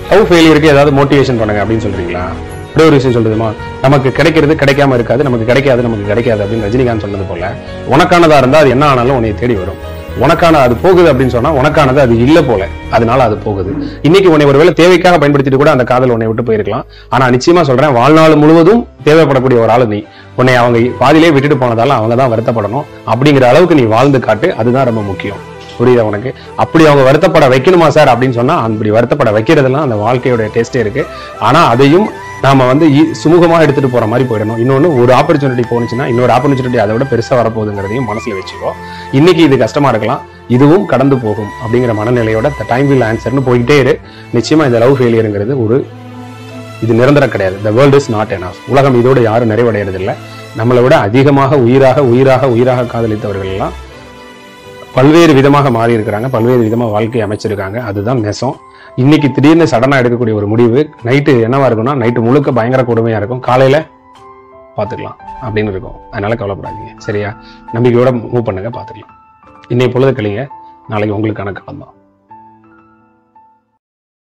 love ஃபெயிலியருக்கு ஏதாவது motivation பண்ணுங்க அப்படின்னு சொல்றீங்களா ஒரே ஒரு விஷயம் சொல்லுதுமா நமக்கு கிடைக்கிறது கிடைக்காம இருக்காது நமக்கு கிடைக்காது நமக்கு கிடைக்காது அப்படின்னு ரஜினிகாந்த் சொன்னது போல உனக்கானதா இருந்தா அது என்ன ஆனாலும் உன்னை தேடி வரும் உனக்கான அது போகுது அப்படின்னு சொன்னா உனக்கானது அது இல்ல போல அதனால அது போகுது இன்னைக்கு உன்னை ஒருவேளை தேவைக்காக பயன்படுத்திட்டு கூட அந்த காதல் உன்னை விட்டு போயிருக்கலாம் ஆனா நிச்சயமா சொல்றேன் வாழ்நாள் முழுவதும் தேவைப்படக்கூடிய ஒரு ஆளு நீ உன்னை அவங்க பாதியிலே விட்டுட்டு போனதால அவங்க தான் வருத்தப்படணும் அப்படிங்கிற அளவுக்கு நீ வாழ்ந்து காட்டு அதுதான் ரொம்ப முக்கியம் புரியுதா உனக்கு அப்படி அவங்க வருத்தப்பட வைக்கணுமா சார் அப்படின்னு சொன்னா அப்படி வருத்தப்பட வைக்கிறதெல்லாம் அந்த வாழ்க்கையோட டேஸ்டே இருக்கு ஆனா அதையும் நாம வந்து ஈ- சுமூகமா எடுத்துட்டு போற மாதிரி போயிடணும் இன்னொன்னு ஒரு ஆப்பர்ச்சுனிட்டி போனுச்சுன்னா இன்னொரு ஆப்பர்ச்சுனிட்டி அதை விட பெருசா வரப்போகுதுங்கிறதையும் மனசுல வச்சுக்கோ இன்னைக்கு இது கஷ்டமா இருக்கலாம் இதுவும் கடந்து போகும் அப்படிங்கிற மனநிலையோட டைம் வில் ஆன்சர்னு போயிட்டே இரு நிச்சயமா இந்த லவ் ஃபெயிலியருங்கிறது ஒரு இது நிரந்தரம் கிடையாது the world is not enough உலகம் இதோடு யாரும் நிறைவடைறதில்லை நம்மளை விட அதிகமாக உயிராக உயிராக உயிராக காதலித்தவர்கள் எல்லாம் பல்வேறு விதமாக மாறி இருக்கிறாங்க பல்வேறு விதமாக வாழ்க்கை அமைச்சிருக்காங்க அதுதான் நெசம் இன்னைக்கு திடீர்னு சடனா எடுக்கக்கூடிய ஒரு முடிவு நைட்டு என்னவா இருக்கும்னா நைட்டு முழுக்க பயங்கர கொடுமையா இருக்கும் காலையில பார்த்துக்கலாம் அப்படின்னு இருக்கும் அதனால கவலைப்படாதீங்க சரியா நம்பிக்கையோட மூவ் பண்ணுங்க பார்த்துக்கலாம் இன்னைக்கு பொழுது கழிங்க நாளைக்கு உங்களுக்கான காலம் தான்